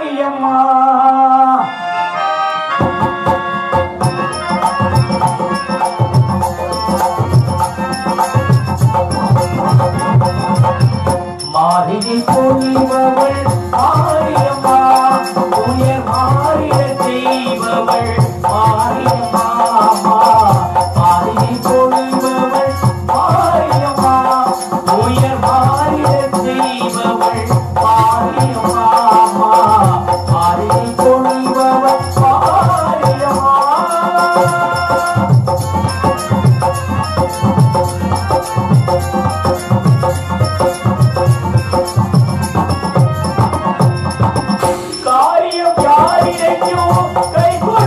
மாரியம்மா மாறினி பொழிபவள் மாரியம்மா உயர் மாறிட செய்பவள் மாரியம்மா மாறினி பொழிபவள் மாரியம்மா உயர் மாறிட செய்பவள் மாரியம்மா மாறினி பொழிபவள் மாரியம்மா காரியம் யாரிடையும் கை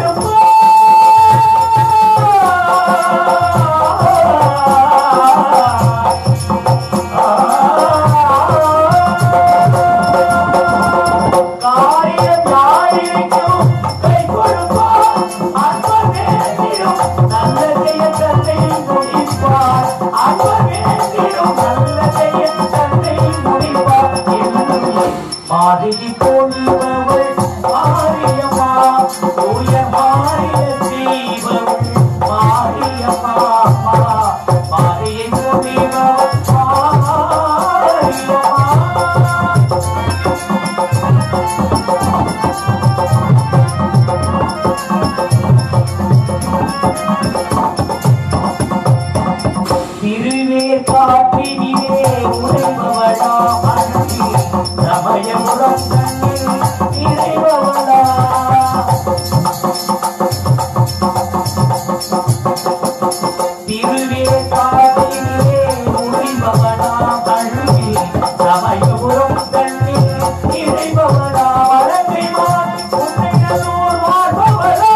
காரியம் யாரிடையும் கை கொடுப்பார் அன்பர் வேண்டிடும் நல்ல செய்ய தந்தை முடிப்பார் அன்பர் வேண்டிடும் நல்ல செய்ய தந்தை முடிப்பார் மாதிரி பொழிபவள் மாரியம்மா தூய மாறிய தீபவள் மாரியம்மா மாறிய பொழிபவள் மாரியம்மா திருவேர் காற்றினிலே உழைபவளா அழகி சமயமுறம் கண்ணில் இறைபவளா திருவேர் காற்றினிலே உழைபவளா அழகி சமயமுறம் கண்ணில் இறைபவளா வழங்கை மாறி உன்னை நல்லோர் வாழ்பவளா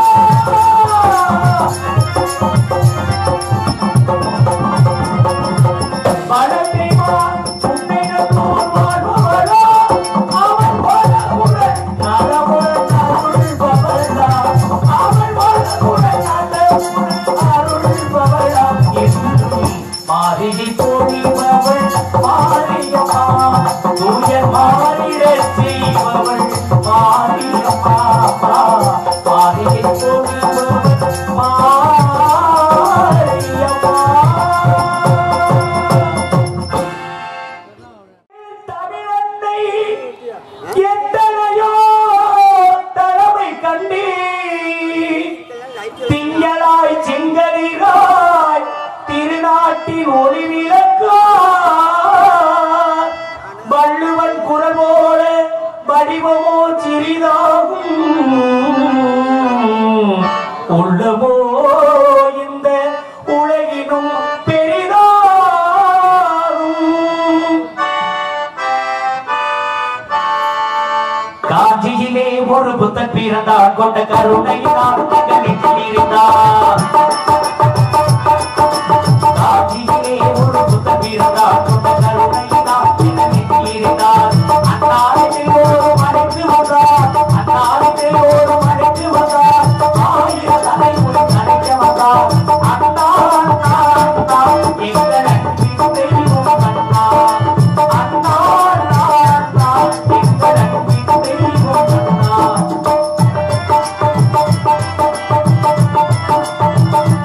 வளர்த்திவான் உன்னை நல்லோர் வாழ்பவளா அவன் வளமுடன் நலமுடன் அருள்பவளா அவன் வளமுடன் நலமுடன் அருள்பவளா என்று மாறினி பொழிபவள் மாரியம்மா தூய மாறிட செய்பவள் மாரியம்மா மாறினி பொழிபவள் மாரியம்மா தமிழன்னை எத்தனையோ தலைமை கண்டி திங்களாய் செங்கலிராய் திருநாட்டின் ஒளி விளக்காய் வள்ளுவன் குரல் போல வடிவமோ சிறிதாகும் உள்ளமோ இந்த உலகினும் பெரிதாகும் காஞ்சியிலே ஒரு புத்தன் பிறந்தார் கொண்ட கருணையினால் மகனில் இருந்தார் காஞ்சியிலே ஒரு புத்தன் பிறந்தார் கொண்ட கருணையினால் மகனில் இருந்தார் அன்னாரத்தில் ஒரு மறைத்து வந்தார் அன்னாரத்தில் ஒரு மறைத்து வந்தார் ஆயிரம் தலைமுறை நடைக்க வந்தார் அண்ணா அண்ணா அண்ணா எங்கள் அன்பின் தெய்வம் அண்ணா அண்ணா அண்ணா அண்ணா எங்கள் அன்பின் தெய்வம் அண்ணா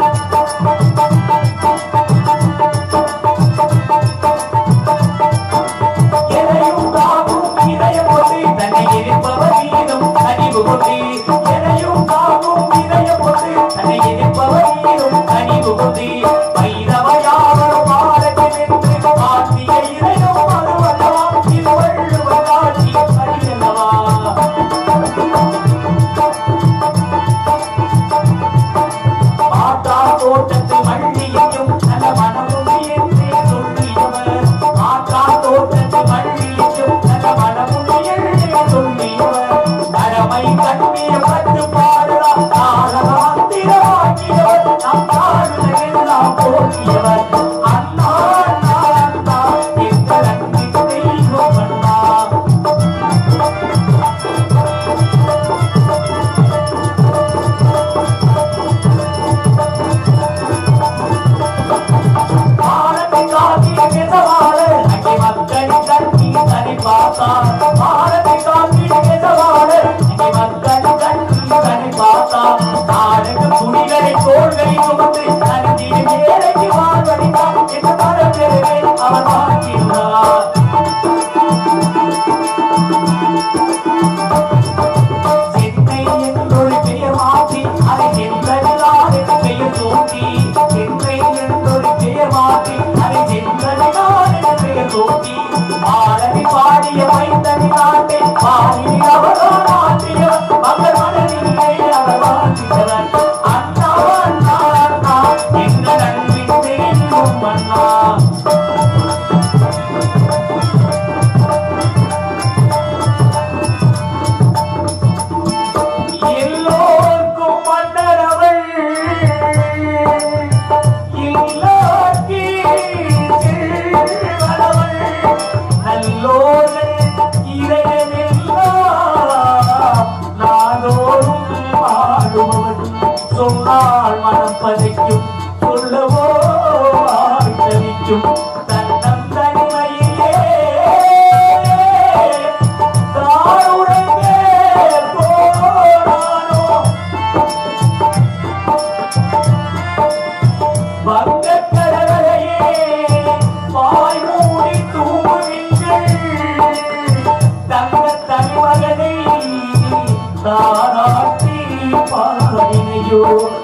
பதைக்கும் சொல்லவோ ஆழ்த்தவிக்கும் தன்னம் தனிமையிலே தாருடங்கே போனானோ வங்கக் கடலையே வாய் மூடி தூங்குவீர்கள் தங்கத் தலைமகனை தாராட்டி பாடினையோ